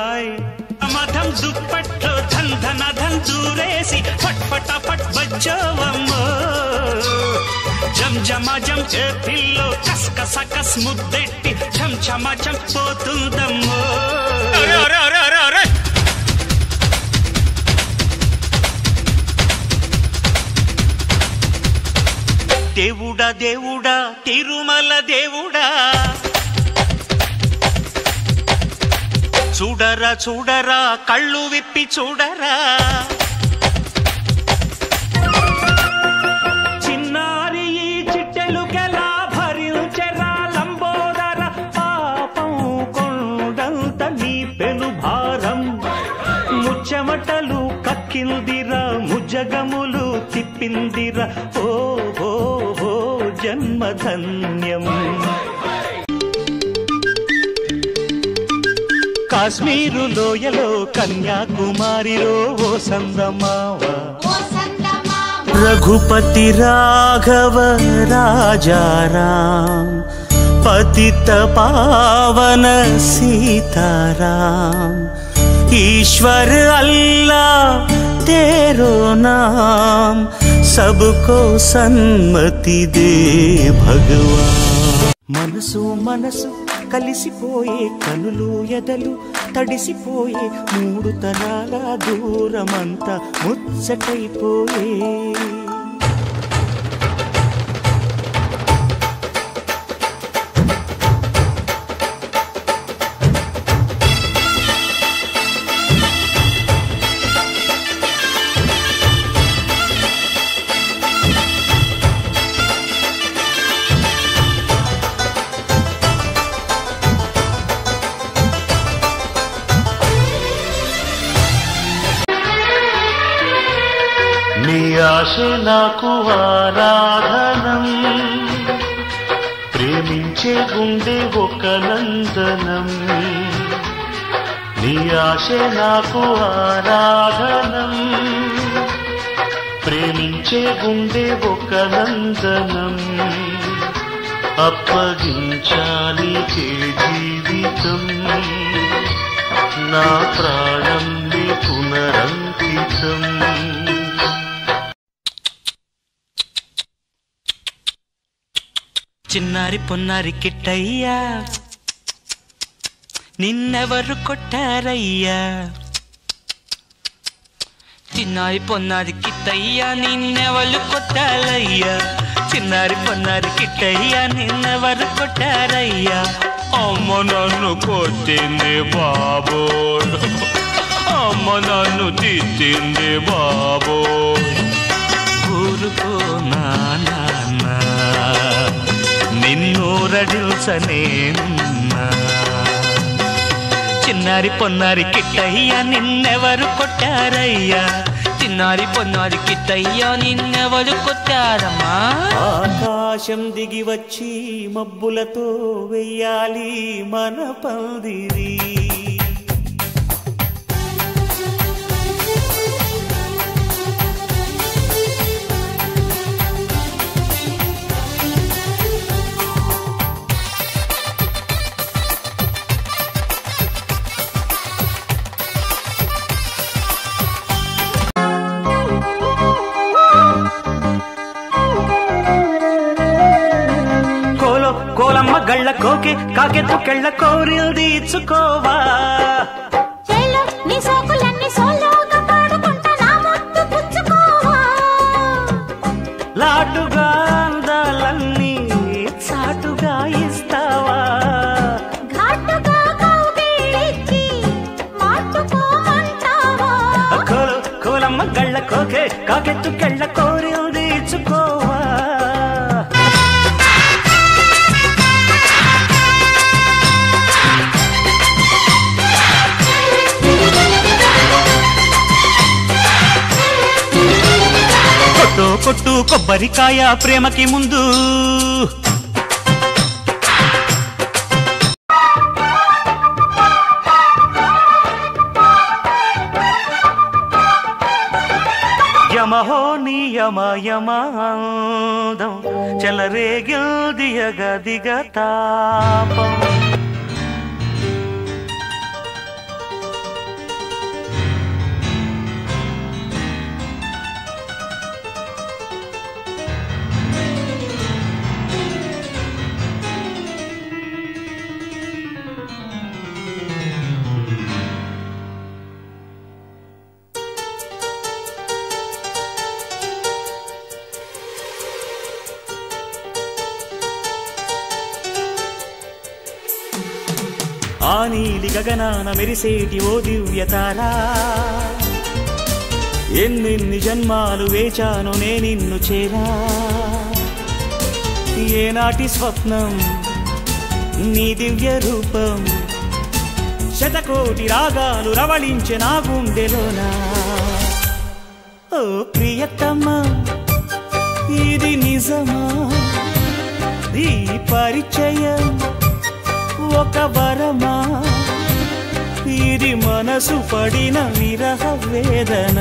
Hi మధం దుప్పట్లో Dhan ధన ధన్ దూరేసి ఫట్ ఫట ఫట్ బజ్జోవమ్మో జం జమ జం చేతిల్లో కస్ కస కస్ ముద్దెట్టి ఝం ఝమ ఝం పోతుందమ్మో అరే అరే అరే అరే అరే దేవుడా దేవుడా తిరుమల దేవుడా చూడరా చూడరా కళ్ళు విప్పి చూడరా చిన్నారి ఈ చిట్టెలుకెలా భరించెరా లంబోదర పాపం కొండంత నీ పెను భారం ముచ్చమటలు కక్కిందిరా ముజగములు తిప్పిందిరా ఓ ఓ ఓ జన్మధన్యం కాశ్మీరు లోయలో కన్యాకుమారిలో ఓ సందమావ రఘుపతి రాఘవ రాజారాం పతిత పావన సీతారాం ईश्वर अल्लाह तेरो नाम सबको సన్మతి దే భగవాన్ మనసు మనసు కలిసిపోయే కనులు ఎదలు తడిసిపోయే మూడు తరాల దూరమంతా ముచ్చటైపోయే నీ ఆశ నాకు ఆరాధనం ప్రేమించే గుండె ఒక నందనం నీ ఆశ నాకు ఆరాధనం ప్రేమించే గుండె ఒక నందనం అప్పగించాలి జీవితం నా ప్రాణం నీ పునరంకితం చిన్నారి పొన్నారి కిట్టయ్యా నిన్నెవరు కొట్టారయ్యా చిన్నారి పొన్నారి కిట్టయ్యా నిన్నెవరు కొట్టాలయ్యా చిన్నారి పొన్నారి కిట్టయ్యా నిన్నెవరు కొట్టారయ్యా అమ్మ నన్ను కొట్టింది బాబో అమ్మ నన్ను తిట్టింది బాబో ఊరుకో నాన్న నిన్నూరడిల్చనేనున్నా చిన్నారి పొన్నారి కిట్టయ్యా నిన్నెవరు కొట్టారయ్యా చిన్నారి పొన్నారి కిట్టయ్యా నిన్నెవరు కొట్టారమ్మా ఆకాశం దిగి వచ్చి మబ్బులతో వెయ్యాలి మన పందిరి కోలో కోలమ్మ గళ్ళ కోకే కాకెత్తు కెళ్ళ కోరిల్ది ఇచ్చుకోవా చేలో నీ సోకులన్నీ సోలోగా పాడుకుంటా నా ముద్దు పుచ్చుకోవా లాటుగా అందాలన్నీ చాటుగా ఇస్తావా ఘాటుగా కౌగిలించి మాటుకోమంటావా కోలో కోలమ్మ గళ్ళ కోకే కాకెత్తు కెళ్ళ కోరిల్ది ఇచ్చుకోవా కొట్టు కొట్టు కొబ్బరికాయ ప్రేమకి ముందు యమహో నియమ యమాందం చెలరేగిల్ దియగ దిగ తాపం నీలి గగనాన మెరిసేటి ఓ దివ్యతారా ఎన్నెన్ని జన్మాలు వేచాను నే నిన్ను చేరా ఏనాటి స్వప్నం నీ దివ్య రూపం శతకోటి రాగాలు రవళించే నా గుండెలోనా ఓ ప్రియతమ్మా ఇది నిజమా ఈ పరిచయం ఒక వరమా ఇది మనసు పడిన విరహ వేదన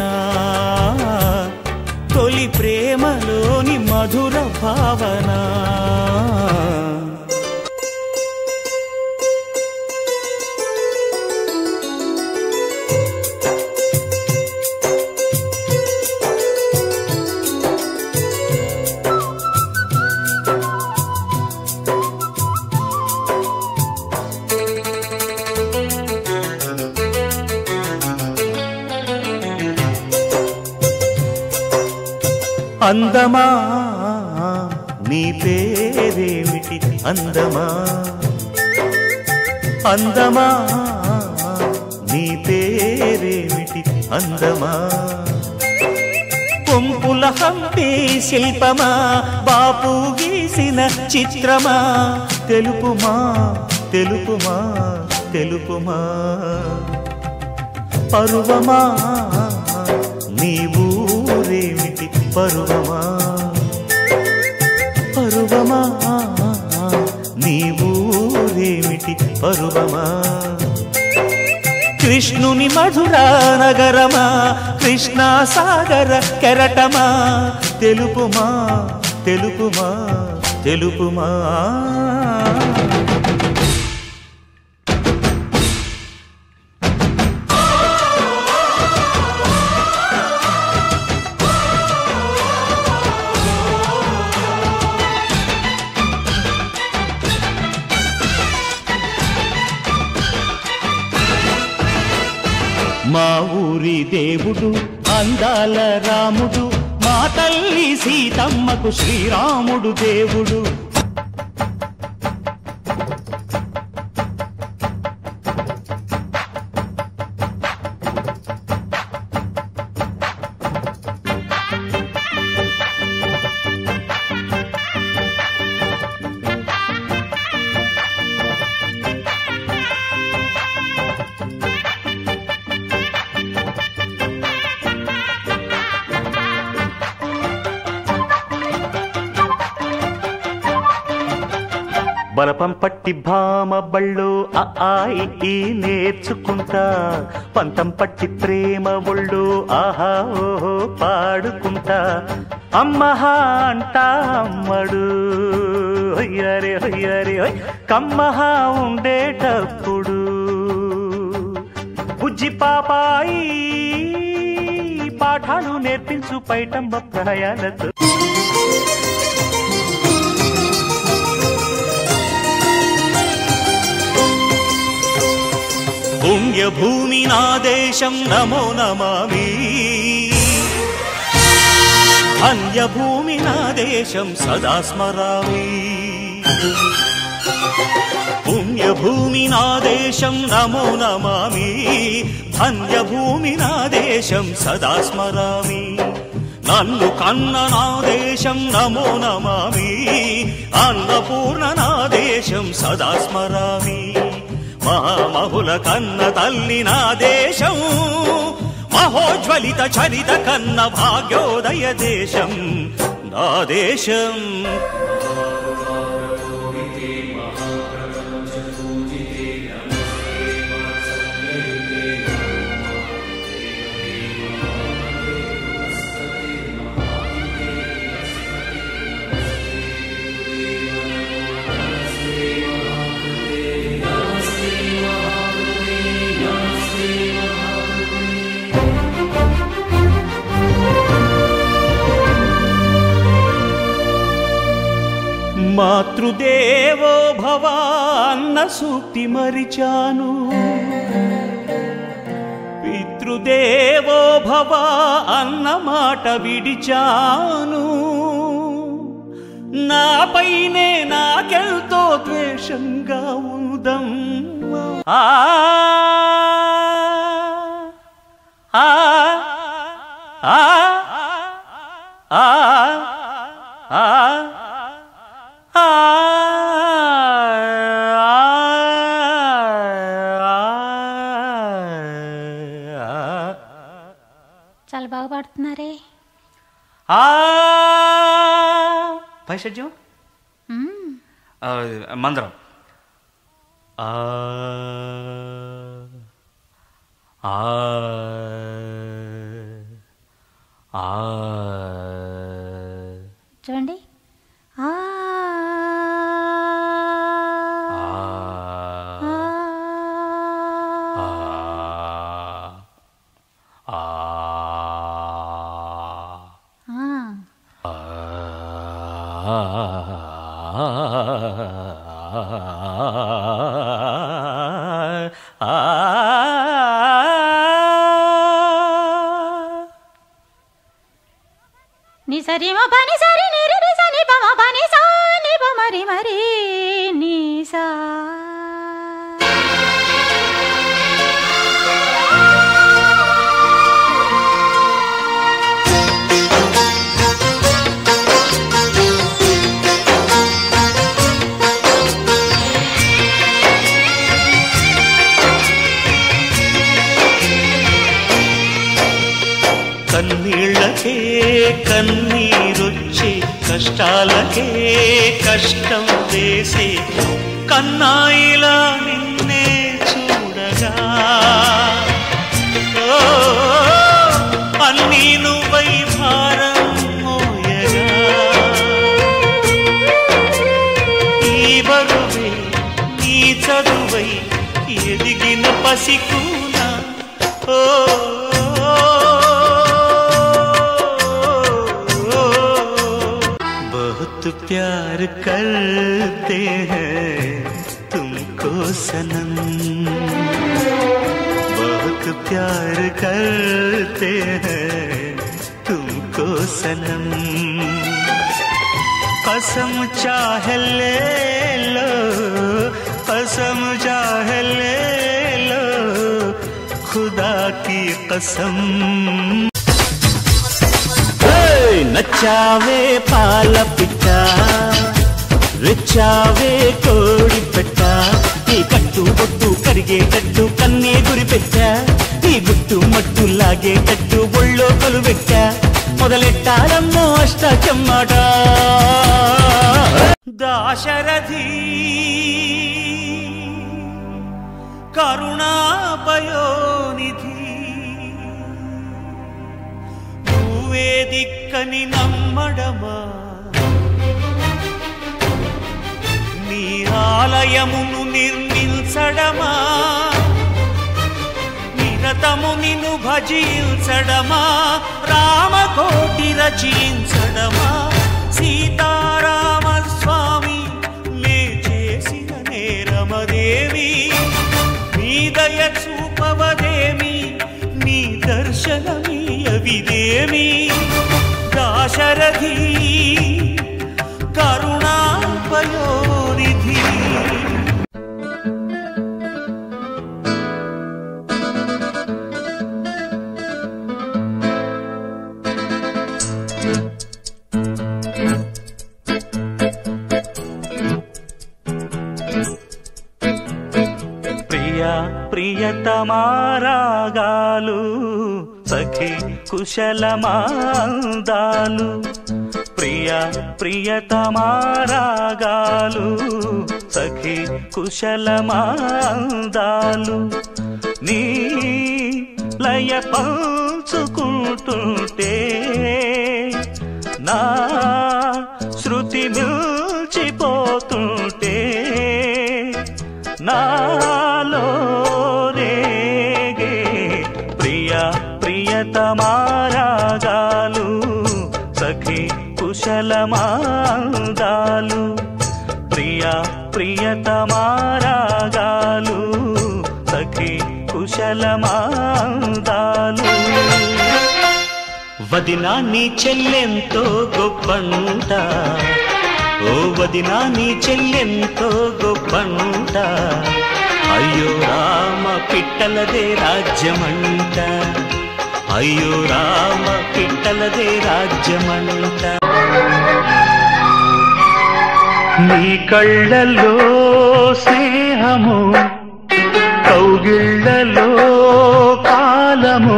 తొలి ప్రేమలోని మధుర భావన అందమా నీ పేరేమిటి అందమా అందమా నీ పేరేమిటి అందమా పొంపుల హంపి శిల్పమా బాపు గీసిన చిత్రమా తెలుపుమా తెలుపుమా తెలుపుమా పరువమా నీ ఊరేమిటి పరువమా పరువమా నీ ఊరేమిటి పరువమా కృష్ణుని మధురా నగరమా కృష్ణా సాగర కెరటమా తెలుపుమా తెలుపుమా తెలుపుమా మా ఊరి దేవుడు అందాల రాముడు మా తల్లి సీతమ్మకు శ్రీరాముడు దేవుడు బలపం పట్టి భామ బళ్ళు ఆ ఆ, ఈ, ఈ నేర్చుకుంటా పంతం పట్టి ప్రేమ ఒళ్ళు ఆహా ఓహో పాడుకుంటా అమ్మహా అంటా అమ్మడు హొయ్యరే హొయ్యరే హొయ్ కమ్మహా ఉండేటప్పుడు బుజ్జి పాపాయి పాఠాలు నేర్పించు పైటమ్మ ప్రాయాలతో పుణ్యభూమి నా దేశం నమో నమామి అన్యభూమి నా దేశం సదా స్మరామి పుణ్యభూమి నా దేశం నమో నమామి ధన్యభూమి నా దేశం సదా స్మరామి నన్ను కన్న నా దేశం నమో నమామి అన్నపూర్ణ నా దేశం సదా స్మరామి మహామహుల కన్న తల్లి నా దేశం మహోజ్వలిత చరిత కన్న భాగ్యోదయ దేశం నా దేశం మాతృదేవో భవ అన్న సూక్తి మరిచాను పితృదేవో భవ అన్న మాట విడిచాను నాపైనే నాకెంతో ద్వేషంగా ఉందమ్మా ఆ ఆ ఆ ఆ ఆ ఆ చాలా బాగా పాడుతున్నారే ఆ పై షడ్యం మ్మ్. ఆ, మందరం ఆ ఆ ఆ చూడండి ఆ ఆ ఆ. ఆ ఆ. ని సరి మ పని సరి ని రి రి స ని ప మ పని సా ని ప మరి మరి ని సా కన్నీళ్ళకే కన్నీరొచ్చే కష్టాలకే కష్టం వేసే కన్నాయిలా నిన్నే చూడగా ఓ, అన్నీ నువ్వై భారం మోయగా ఈ బరువే నీ చదువై ఎదిగిన పసికూన ఓ बहुत प्यार करते हैं तुमको सनम बहुत प्यार करते हैं तुमको सनम कसम चाहे ले लो कसम चाहे ले लो खुदा की कसम ఏయ్! నచ్చావే పాల పిట్ట రెచ్చావే కోడి పెట్ట నీ కట్టు బొట్టు కరిగేటట్టు కన్నే గురి పెట్టా నీ గుట్టు మట్టు లాగేటట్టు ఒళ్ళో కొలువెట్ట మొదలెట్టాలమ్మో అష్ట చెమ్మాట దాశరథి కరుణాపయోనిధి నువ్వే దిక్కని నమ్మడమా నీ ఆలయమును నిర్మించడమా నిరతము నిన్ను భజించడమా రామకోటి రచించడమా సీతారామ స్వామి నే చేసిన నేరమదేవి నీ దయ చూపవదేమి నీ దర్శనమీయవిదేమి దాశరథి కరుణాపయోనిధి ప్రియ ప్రియతమారాగాలు సఖి కుశలమాందాలు ప్రియ ప్రియతమారాగాలు సఖి కుశలమాందాలు నీ లయ పంచుకుంటుంటే నా శృతి మిల్చిపోతుంటే నాలో రేగే ప్రియ ప్రియతమారాగాలు సఖి కుశలమాందాలు ప్రియ ప్రియతమారాగాలు సఖి కుశలమాందాలు వదినా నీ చెల్లెంతో గొప్పంట ఓ వదినా నీ చెల్లెంతో గొప్పంట అయ్యో రామ పిట్టలదే రాజ్యమంట అయ్యో రామ పిట్టలదే రాజ్యమంట నీ కళ్ళలో స్నేహము కౌగిళ్ళలో కాలము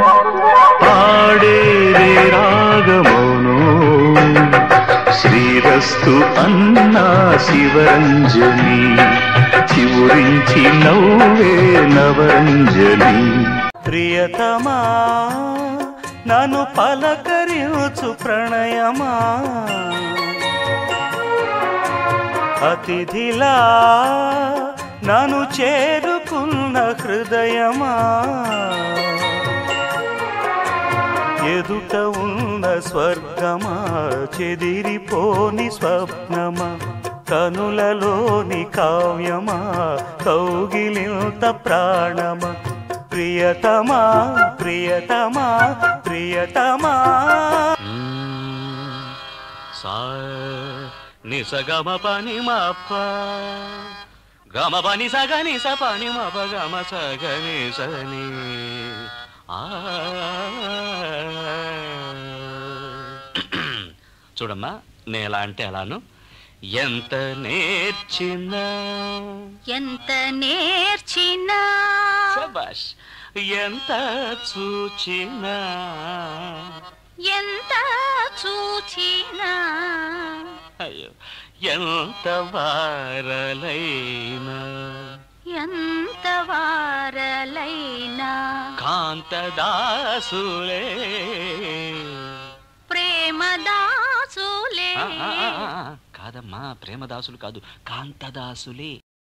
పాడేరే రాగమును శ్రీరస్తు అన్నా శివరంజని చివురించి నవ్వే నవరంజని ప్రియతమా నన్ను పలకరించు ప్రణయమా అతిథిలా నన్ను చేరుకున్న హృదయమా ఎదుట ఉన్న స్వర్గమా చెదిరిపోని స్వప్నమా కనులలోని కావ్యమా కౌగిలింత ప్రాణమా ప్రియతమా ప్రియతమా ప్రియతమా సా నిసగమ పని మప్ప గమ పని సగ నిస పని మప గమ సగ నిసని ఆ చూడమ్మా నేను ఎలా అంటే అలాను ఎంత నేర్చినా ఎంత నేర్చినా శబాష్ ఎంత చూచినా ఎంత చూచినా అయ్యో ఎంత వారలైనా ఎంత వారలైనా కాంతదాసులే ప్రేమదాసులే ఆ, ఆ, ఆ, ఆ, కాదమ్మా ప్రేమదాసులు కాదు కాంతదాసులే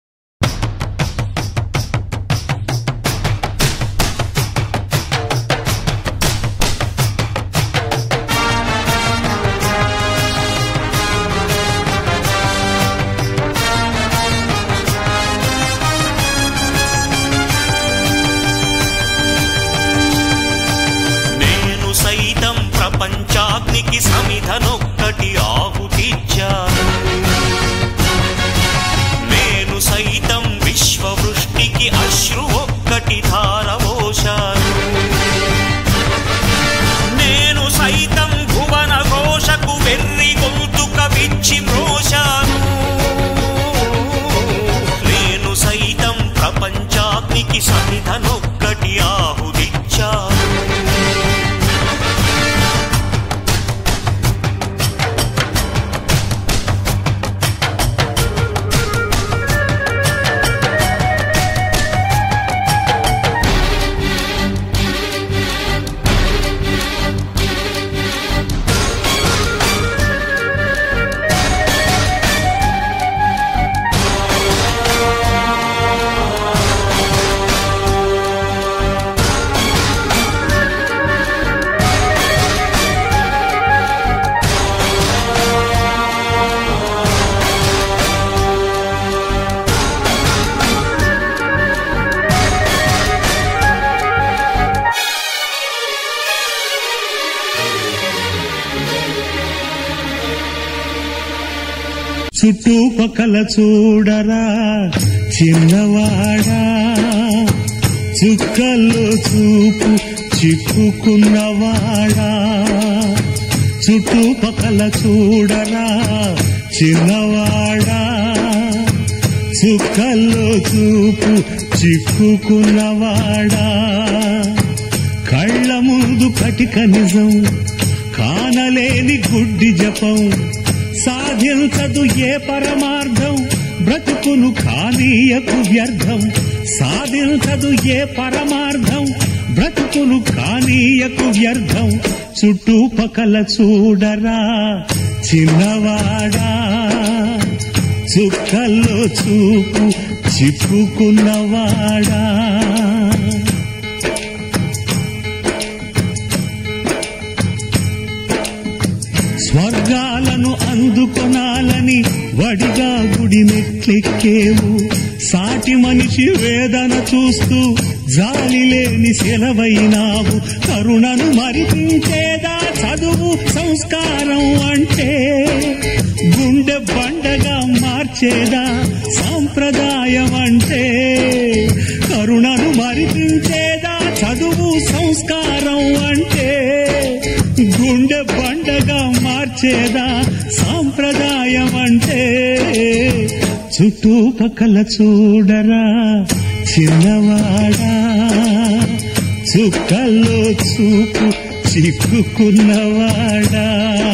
నేను సైతం ప్రపంచాగ్నికి సమిధనొక్కటి ఆహుతిచ్చాను నేను సైతం విశ్వవృష్టికి అశ్రు ఒక్కటి ధారవోశాను నేను సైతం భువన ఘోషకు వెర్రి గొంతుక విచ్చి మ్రోశాను నేను సైతం ప్రపంచాగ్నికి సమిధనొక్కటి ఆహుతిచ్చాను చుట్టుపక్కల చూడరా చిన్నవాడా చుక్కల్లో చూపు చిక్కుకున్నవాడా చుట్టుపక్కల చూడరా చిన్నవాడా చుక్కల్లో చూపు చిక్కుకున్నవాడా కళ్ళ ముందు కటిక నిజం కానలేని గుడ్డి జపం సాధించదు ఏ పరమార్థం బ్రతుకును కానీయకు వ్యర్థం సాధించదు ఏ పరమార్థం బ్రతుకును కానీయకు వ్యర్థం చుట్టుపక్కల చూడరా చిన్నవాడా చుక్కల్లో చూపు చిక్కుకున్నవాడా స్వర్గాలను అందుకొనాలని వడిగా గుడి మెట్లెక్కేవు సాటి సాటి మనిషి వేదన చూస్తూ జాలి లేని సెలవైనావు కరుణను మరిపించేదా చదువు సంస్కారం అంటే గుండె బండగా మార్చేదా సాంప్రదాయం అంటే కరుణను మరిపించేదా చదువు సంస్కారం అంటే గుండె బండగా మార్చేదా సాంప్రదాయం అంటే చుట్టుపక్కల చూడరా చిన్నవాడా చుక్కల్లో చూపు చిక్కుకున్నవాడా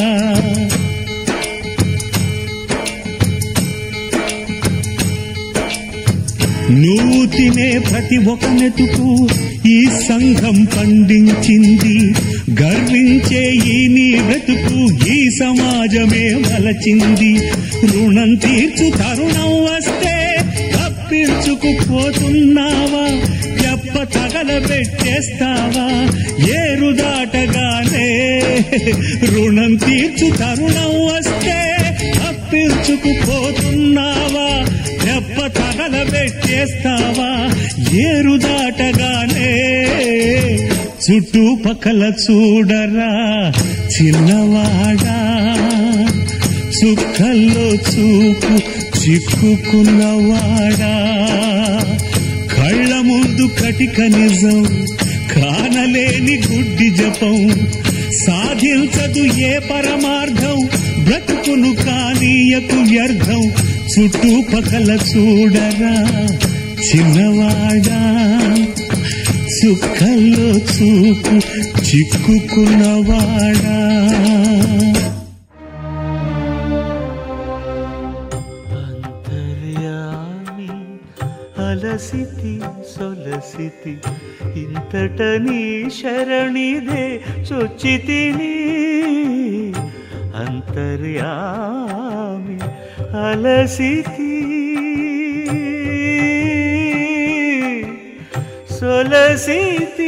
నువ్వు తినే ప్రతి ఒక మెతుకు ఈ సంఘం పండించింది గర్వించే ఈ నీ బ్రతుకు ఈ సమాజమే మలచింది రుణం తీర్చు తరుణం వస్తే తప్పించుకుపోతున్నావా చెప్ప తగలబెట్టేస్తావా ఏరు దాటగానే రుణం తీర్చు తరుణం వస్తే తప్పించుకుపోతున్నావా దెబ్బ తగలబెట్టేస్తావా ఏరు దాటగానే చుట్టుపక్కల చూడరా చిన్నవాడా చుక్కల్లో చూపు చిక్కుకున్నవాడా కళ్ళ ముందు కటిక నిజం కానలేని గుడ్డి జపం సాధించదు ఏ పరమార్థం బ్రతుకును కానీయకు వ్యర్థం చుట్టుపక్కల చూడరా చిన్నవాడా చుక్కల్లో చూపు చిక్కుకున్నవాడా అంతర్యామి అలసితి సొలసితి ఇంతట నీ శరణిదే చొచ్చితిని అంతర్యామి అలసితి సొలసితి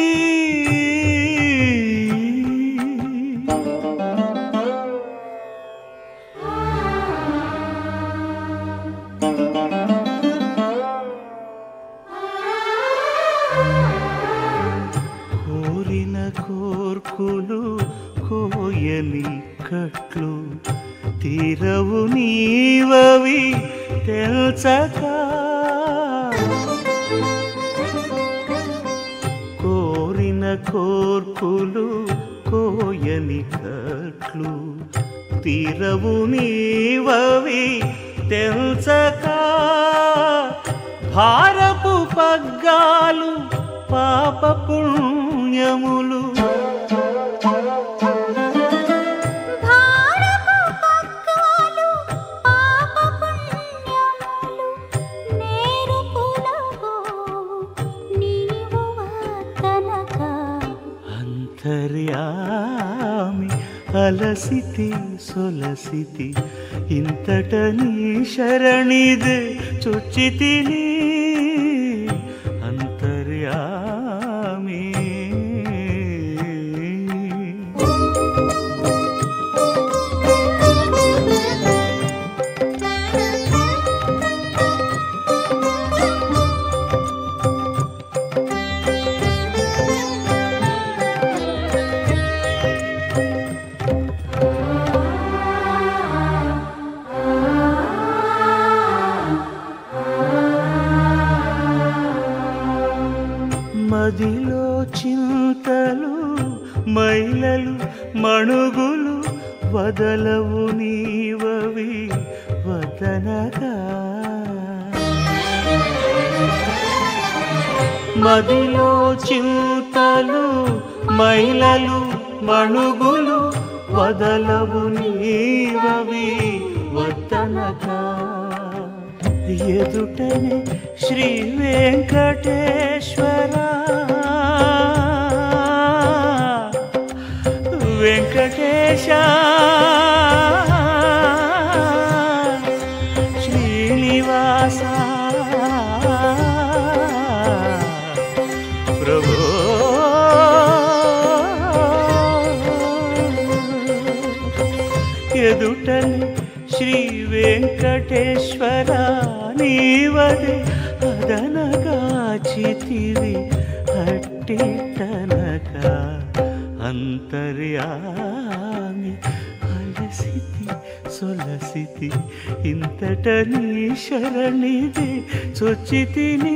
కోరిన కోర్కులు కోయని కట్లు తీరవు నీవవి తెల్చక కోరిన కోర్కులు కోయని కట్లు తీరవు నీవవి తెల్చక భారపు పగ్గాలు పాప పుణ్యములు భారపు పగ్గాలు పాప పుణ్యములు నేరుపులగో నీవు వద్దనక అంతర్యామి అలసితి సొలసితి ఇంతట నీ శరణిదే చొచ్చితిని అంతర్యామి మదిలో చింతలు మైలలు మణుగులు వదలవు నీవవి వదనగా మదిలో చింతలు మైలలు మణుగులు వదలవు నీవవి వద్దనగా ఎదుటనే శ్రీ వెంకటేశ్వర వెంకటేశ శ్రీనివాస ప్రభు ఎదుటని శ్రీ వెంకటేశ్వర నీవదే ఎదనగాచితివి అట్టిటనక అంతర్యామి అలసితి సొలసితి ఇంతట నీ శరణిది చొచ్చితిని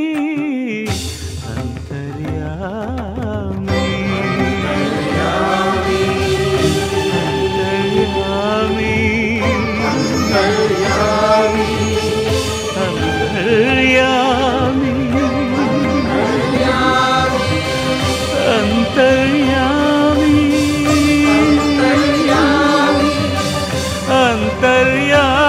అంతర్యామి అంతర్యామి అంతర్యామి అంతర్యామి అంతర్యామి